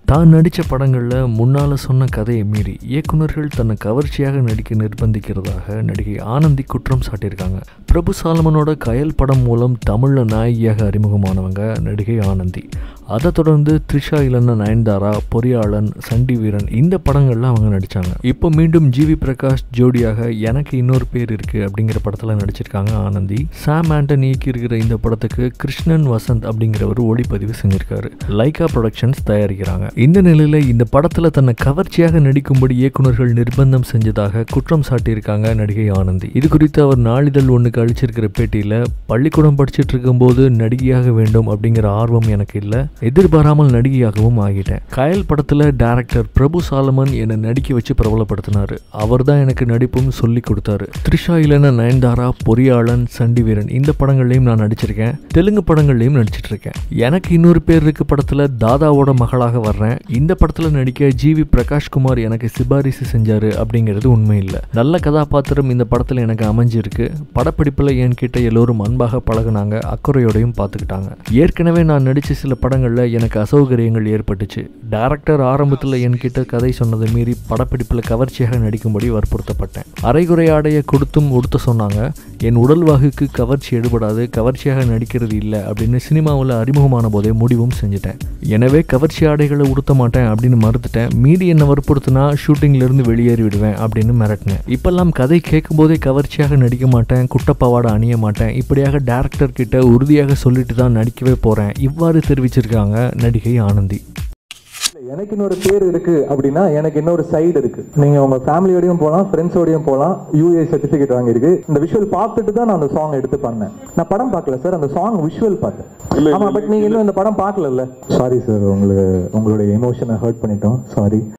தான் நடித்த படங்களில் முன்னால் சொன்ன கதையை மீறி இயக்குனர்கள் தன்னை கவர்ச்சியாக நடிக்க நிர்பந்திக்கிறதாக நடிகை ஆனந்தி குற்றம் சாட்டியிருக்காங்க பிரபு சாலமனோட கயல் படம் மூலம் தமிழில் நாயகியாக அறிமுகமானவங்க நடிகை ஆனந்தி அதை தொடர்ந்து த்ரிஷா இல்லைன்னா நயன்தாரா பொறியாளன் சண்டி வீரன் இந்த படங்கள்ல அவங்க நடித்தாங்க இப்போ மீண்டும் ஜிவி பிரகாஷ் ஜோடியாக எனக்கு இன்னொரு பேர் இருக்குது அப்படிங்கிற படத்தில் நடிச்சிருக்காங்க ஆனந்தி சாம் ஆண்டன் இயக்கியிருக்கிற இந்த படத்துக்கு கிருஷ்ணன் வசந்த் அப்படிங்கிறவர் ஒளிப்பதிவு செஞ்சிருக்காரு லைகா ப்ரொடக்ஷன்ஸ் தயாரிக்கிறாங்க இந்த நிலையில் இந்த படத்தில் தன்னை கவர்ச்சியாக நடிக்கும்படி இயக்குனர்கள் நிர்பந்தம் செஞ்சதாக குற்றம் சாட்டியிருக்காங்க நடிகை ஆனந்தி இது குறித்து அவர் நாளிதழ் ஒன்றுக்கு அளிச்சிருக்கிற பேட்டியில் பள்ளிக்கூடம் படிச்சுட்டு இருக்கும்போது நடிகையாக வேண்டும் அப்படிங்கிற ஆர்வம் எனக்கு இல்லை எதிர்பாராமல் நடிகையாகவும் ஆகிட்டேன் கயல் படத்தில் டைரக்டர் பிரபு சாலமன் என்னை நடிக்க வச்சு பிரபலப்படுத்தினார் அவர் தான் எனக்கு நடிப்பும் சொல்லி கொடுத்தாரு த்ரிஷா இல்லைன்னா நயன்தாரா பொறியாளன் சண்டி வீரன் இந்த படங்கள்லையும் நான் நடிச்சிருக்கேன் தெலுங்கு படங்கள்லையும் நடிச்சிட்டு இருக்கேன் எனக்கு இன்னொரு பேர் இருக்கு படத்தில் தாதாவோட மகளாக வர்றேன் இந்த படத்தில் நடிக்க ஜிவி பிரகாஷ்குமார் எனக்கு சிபாரிசு செஞ்சாரு அப்படிங்கிறது உண்மை இல்லை நல்ல கதாபாத்திரம் இந்த படத்தில் எனக்கு அமைஞ்சிருக்கு படப்பிடிப்பில் என்கிட்ட எல்லோரும் அன்பாக பழகுனாங்க அக்கறையோடையும் பார்த்துக்கிட்டாங்க ஏற்கனவே நான் நடித்த சில படங்களில் எனக்கு அசௌகரியங்கள் ஏற்பட்டுச்சு டைரக்டர் ஆரம்பத்தில் என்கிட்ட கதை சொன்னதை மீறி படப்பிடிப்பில் கவர்ச்சியாக நடிக்கும்படி வற்புறுத்தப்பட்டேன் அரைகுறை ஆடையை கொடுத்தும் உடுத்த சொன்னாங்க என் உடல் வாகுக்கு கவர்ச்சி எடுபடாது கவர்ச்சியாக நடிக்கிறது இல்லை அப்படின்னு சினிமாவில் அறிமுகமான போதே முடிவும் செஞ்சுட்டேன் எனவே கவர்ச்சி ஆடைகளை உடுத்த மாட்டேன் அப்படின்னு மறுத்துட்டேன் மீதி என்னை வற்புறுத்தினா ஷூட்டிங்ல இருந்து வெளியேறி விடுவேன் அப்படின்னு மிரட்டினேன் இப்பெல்லாம் கதை கேட்கும் போதே கவர்ச்சியாக நடிக்க மாட்டேன் குட்டப்பாவாடை அணிய மாட்டேன் இப்படியாக டேரக்டர் கிட்ட உறுதியாக சொல்லிட்டு தான் நடிக்கவே போறேன் இவ்வாறு தெரிவிச்சிருக்காங்க நடிகை ஆனந்தி எனக்கு இன்னொரு பேர் இருக்கு அப்படின்னா எனக்கு இன்னொரு சைடு இருக்கு நீங்க உங்க ஃபேமிலியோடயும் போகலாம் ஃப்ரெண்ட்ஸோடயும் போகலாம் யூஏ சர்டிஃபிகேட் வாங்கியிருக்கு இந்த விஷுவல் பார்த்துட்டு தான் நான் அந்த சாங் எடுத்து பண்ணேன் நான் படம் பார்க்கல சார் அந்த சாங் விஷுவல் பார்த்தேன் ஆமா பட் நீங்க இன்னும் இந்த படம் பார்க்கல சாரி சார் உங்களுக்கு உங்களுடைய எமோஷனை ஹர்ட் பண்ணிட்டோம் சாரி